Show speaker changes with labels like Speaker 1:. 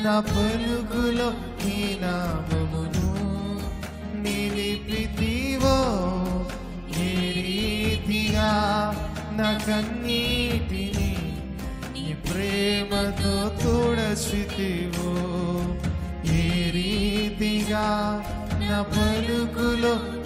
Speaker 1: నా పలుకులో నీ నామమును నిలిపితివో ఏ రీతిగా నా కన్నీటిని నీ ప్రేమతో తుడచితివో ఏ రీతిగా నా పలుకులో